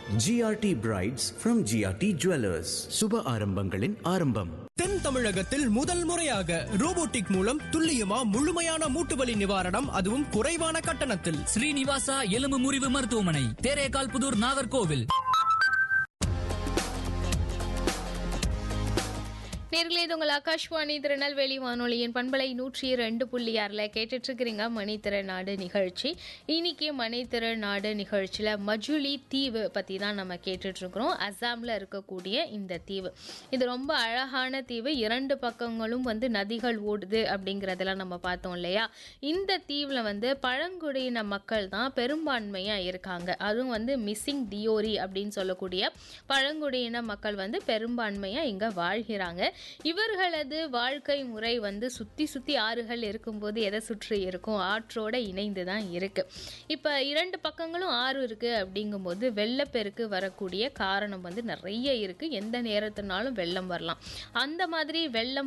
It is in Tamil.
GRT prides from GRT jewellers சுப ஆரம்பங்களின் ஆரம்பம் தென் தமிழகத்தில் முதல் முறையாக ரோபோட்டிக் மூலம் துல்லியமா முழுமையான மூட்டுவலி நிவாரணம் அதுவும் குறைவான கட்டணத்தில் ஸ்ரீனிவாசா எலும்பு முறிவு மருத்துவமனை தேரேகால் புதூர் நாகர்கோவில் நேர்களே இது உங்கள் ஆகாஷ்வாணி திருநெல்வேலி வானொலியின் பண்பலை நூற்றி ரெண்டு புள்ளி ஆறில் கேட்டுட்டு இருக்கிறீங்க மணித்திறநாடு நிகழ்ச்சி இன்னைக்கு மணித்திறநாடு நிகழ்ச்சியில் மஜுலி தீவு பற்றி தான் நம்ம கேட்டுட்டு இருக்கிறோம் அசாமில் இருக்கக்கூடிய இந்த தீவு இது ரொம்ப அழகான தீவு இரண்டு பக்கங்களும் வந்து நதிகள் ஓடுது அப்படிங்கிறதெல்லாம் நம்ம பார்த்தோம் இல்லையா இந்த தீவில் வந்து பழங்குடியின மக்கள் தான் பெரும்பான்மையாக இருக்காங்க அதுவும் வந்து மிஸ்ஸிங் தியோரி அப்படின்னு சொல்லக்கூடிய பழங்குடியின மக்கள் வந்து பெரும்பான்மையாக இங்கே வாழ்கிறாங்க இவர்களது வாழ்க்கை முறை வந்து சுற்றி சுற்றி ஆறுகள் இருக்கும்போது எதை சுற்றி இருக்கும் ஆற்றோட இணைந்து தான் இருக்கு இப்போ இரண்டு பக்கங்களும் ஆறு இருக்கு அப்படிங்கும்போது வெள்ளப்பெருக்கு வரக்கூடிய காரணம் வந்து நிறைய இருக்கு எந்த நேரத்தினாலும் வெள்ளம் வரலாம் அந்த மாதிரி வெள்ளம்